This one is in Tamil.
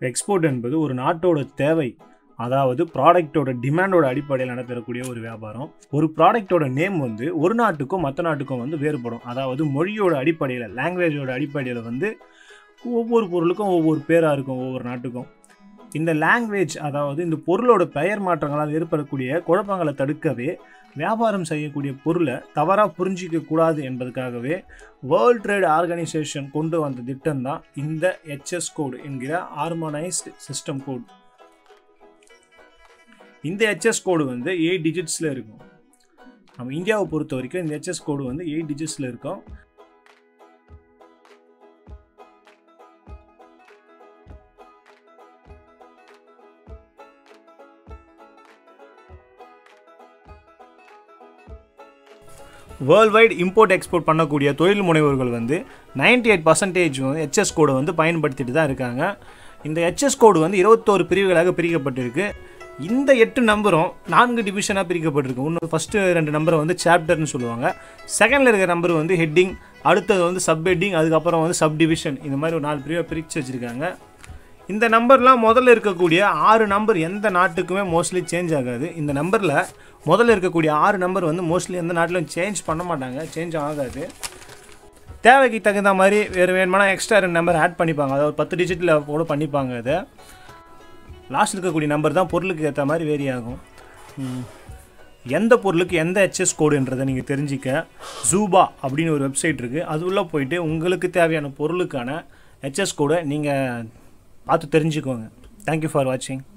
எக்ஸ்போர்ட் என்பது ஒரு நாட்டோட தேவை அதாவது ப்ராடக்ட்டோட டிமாண்டோட அடிப்படையில் நடைபெறக்கூடிய ஒரு வியாபாரம் ஒரு ப்ராடக்ட்டோட நேம் வந்து ஒரு நாட்டுக்கும் மற்ற நாட்டுக்கும் வந்து வேறுபடும் அதாவது மொழியோட அடிப்படையில் லாங்குவேஜோட அடிப்படையில் வந்து ஒவ்வொரு பொருளுக்கும் ஒவ்வொரு பேராக இருக்கும் ஒவ்வொரு நாட்டுக்கும் இந்த லாங்குவேஜ் அதாவது இந்த பொருளோட பெயர் மாற்றங்களால் ஏற்படக்கூடிய குழப்பங்களை தடுக்கவே வியாபாரம் செய்யக்கூடிய பொருளை தவறாக புரிஞ்சிக்க கூடாது என்பதற்காகவே வேர்ல்ட் ட்ரேட் ஆர்கனைசேஷன் கொண்டு வந்த திட்டம் தான் இந்த ஹெச்எஸ் கோடு என்கிற ஹார்மோனைஸ்டு சிஸ்டம் கோட் இந்த ஹெச்எஸ் கோடு வந்து எயிட் டிஜிட்ஸில் இருக்கும் நம்ம இந்தியாவை பொறுத்த வரைக்கும் இந்த ஹெச்எஸ் கோடு வந்து எயிட் டிஜிட்ஸில் இருக்கும் வேர்ல்ட் வைட் இம்போர்ட் எக்ஸ்போர்ட் பண்ணக்கூடிய தொழில் முனைவோர்கள் வந்து நைன்டி எயிட் பர்சன்டேஜ் வந்து ஹெச்எஸ் கோடை வந்து பயன்படுத்திட்டு தான் இருக்காங்க இந்த ஹெச்எஸ் கோடு வந்து இருபத்தோரு பிரிவுகளாக பிரிக்கப்பட்டிருக்கு இந்த எட்டு நம்பரும் நான்கு டிவிஷனாக பிரிக்கப்பட்டிருக்கு ஒன்று ஃபஸ்ட்டு ரெண்டு நம்பரை வந்து சாப்டர்னு சொல்லுவாங்க செகண்டில் இருக்கிற நம்பர் வந்து ஹெட்டிங் அடுத்தது வந்து சப் ஹெட்டிங் அதுக்கப்புறம் வந்து சப் டிவிஷன் இந்த மாதிரி ஒரு நாலு பிரிவாக பிரித்து வச்சுருக்காங்க இந்த நம்பர்லாம் முதல்ல இருக்கக்கூடிய ஆறு நம்பர் எந்த நாட்டுக்குமே மோஸ்ட்லி சேஞ்ச் ஆகாது இந்த நம்பரில் முதல்ல இருக்கக்கூடிய ஆறு நம்பர் வந்து மோஸ்ட்லி எந்த நாட்டிலும் சேஞ்ச் பண்ண மாட்டாங்க சேஞ்ச் ஆகாது தேவைக்கு தகுந்த மாதிரி வேறு வேணுமானா எக்ஸ்ட்ரா ரெண்டு நம்பர் ஆட் பண்ணிப்பாங்க அதாவது பத்து டிஜிட்டில் கூட பண்ணிப்பாங்க அதை லாஸ்ட் இருக்கக்கூடிய நம்பர் தான் பொருளுக்கு ஏற்ற மாதிரி வேரி ஆகும் ம். எந்த பொருளுக்கு எந்த ஹெச்எஸ் கோடுன்றதை நீங்கள் தெரிஞ்சிக்க ஜூபா அப்படின்னு ஒரு வெப்சைட் இருக்குது அது உள்ளே போயிட்டு உங்களுக்கு தேவையான பொருளுக்கான ஹெச்எஸ் கோடை நீங்கள் பார்த்து தெரிஞ்சுக்கோங்க தேங்க்யூ ஃபார் வாட்சிங்